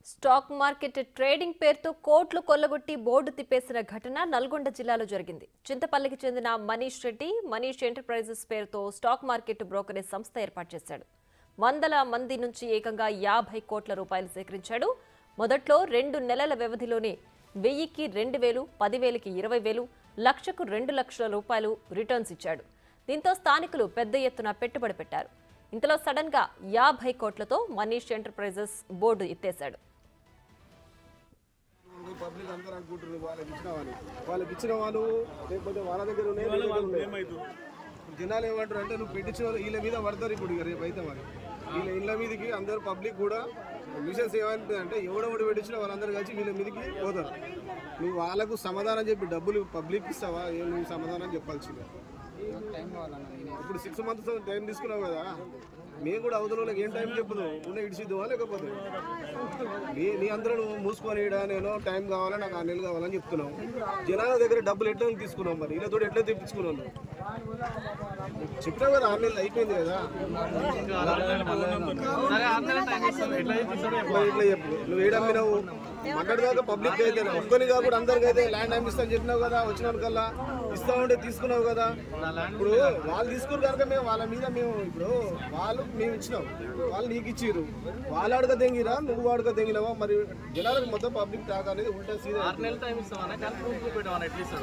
Stock market trading పేరుతో కోట్లు కొల్లగొట్టి బోర్డు తిప్పేసిన ఘటన నల్గొండ జిల్లాలో జరిగింది చింతపల్లికి చెందిన మనీష్ రెడ్డి మనీష్ ఎంటర్ప్రైజెస్ పేరుతో స్టాక్ మార్కెట్ బ్రోకరేజ్ సంస్థ ఏర్పాటు చేశాడు వందల మంది నుంచి ఏకంగా యాభై కోట్ల రూపాయలు సేకరించాడు మొదట్లో రెండు నెలల వ్యవధిలోనే వెయ్యికి రెండు వేలు పదివేలకి ఇరవై వేలు లక్షకు రెండు లక్షల రూపాయలు రిటర్న్స్ ఇచ్చాడు దీంతో స్థానికులు పెద్ద ఎత్తున పెట్టుబడి పెట్టారు ఇంతలో సడన్ గా యాభై కోట్లతో మనీష్ ఎంటర్ప్రైజెస్ బోర్డు ఎత్తేశాడు పబ్లిక్ అందరూ అనుకుంటున్నారు వాళ్ళకి ఇచ్చిన వాళ్ళు వాళ్ళకి ఇచ్చిన వాళ్ళు లేకపోతే వాళ్ళ దగ్గర ఉన్నాయి వీళ్ళ దగ్గర ఉన్నాయి. జనాలు ఏమంటారు అంటే నువ్వు పెట్టించిన వాళ్ళు వీళ్ళ మీద పడతారు ఇప్పుడు ఇక రేపు అయితే మరి వీళ్ళ ఇళ్ళ మీదకి అందరు పబ్లిక్ కూడా మిషన్స్ ఏమంటుంది అంటే ఎవడెవడు పెట్టించిన వాళ్ళందరూ కలిసి వీళ్ళ మీదకి పోతారు నువ్వు వాళ్ళకు సమాధానం చెప్పి డబ్బులు పబ్లిక్ ఇస్తావా ఏం నువ్వు సమాధానం చెప్పాల్సిందే ఇప్పుడు సిక్స్ మంత్స్ టైం తీసుకున్నావు కదా మేము కూడా అవతల వాళ్ళకి ఏం టైం చెప్పదు ఉన్న ఇడిచిద్దామా లేకపోతే నీ నీ అందరూ నువ్వు మూసుకొని ఈడ నేను టైం కావాలా నాకు ఆ నెలలు కావాలని చెప్తున్నావు జనాల దగ్గర డబ్బులు ఎట్లా తీసుకున్నావు మరి వీళ్ళతో ఎట్లా తెప్పించుకున్నావు నువ్వు? చెప్పినావు కదా ఆరు నెలలు అయిపోయింది కదా ఇట్లా ఇట్లా చెప్పు నువ్వు ఏడమ్మినావు అక్కడి దాకా పబ్లిక్ అయితే ఒక్కని కాకుండా అందరికి అయితే ల్యాండ్ అమ్మిస్తాను చెప్పినావు కదా వచ్చిన కల్లా ఇస్తా ఉంటే తీసుకున్నావు కదా ఇప్పుడు వాళ్ళు తీసుకున్న కనుక మేము వాళ్ళ మీద మేము ఇప్పుడు వాళ్ళు మేము ఇచ్చినాం వాళ్ళు నీకు ఇచ్చిర్రు వాళ్ళు అడగ తెంగిరా నువ్వు అడగ తెంగినావా మరి జనాలకు మొత్తం పబ్లిక్ టాక్ అనేది ఉంటే సీదా ఆరు నెలల టైం ఇస్తామన్నా కానీ ప్రూఫ్ చూపెట్టమని ఎట్లా ఇస్తాడు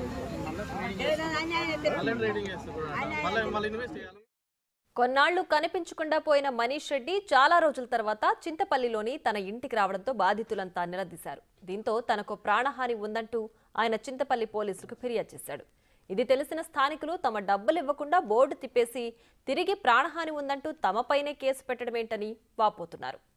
మళ్ళీ ట్రేడింగ్ చేస్తాడు మళ్ళీ మళ్ళీ ఇన్వెస్ట్ చేయాలి కొన్నాళ్లు కనిపించకుండా పోయిన మనీష్ రెడ్డి చాలా రోజుల తర్వాత చింతపల్లిలోని తన ఇంటికి రావడంతో బాధితులంతా నిలదీశారు దీంతో తనకు ప్రాణహాని ఉందంటూ ఆయన చింతపల్లి పోలీసులకు ఫిర్యాదు చేశాడు ఇది తెలిసిన స్థానికులు తమ డబ్బులు ఇవ్వకుండా బోర్డు తిప్పేసి తిరిగి ప్రాణహాని ఉందంటూ తమపైనే కేసు పెట్టడమేంటని వాపోతున్నారు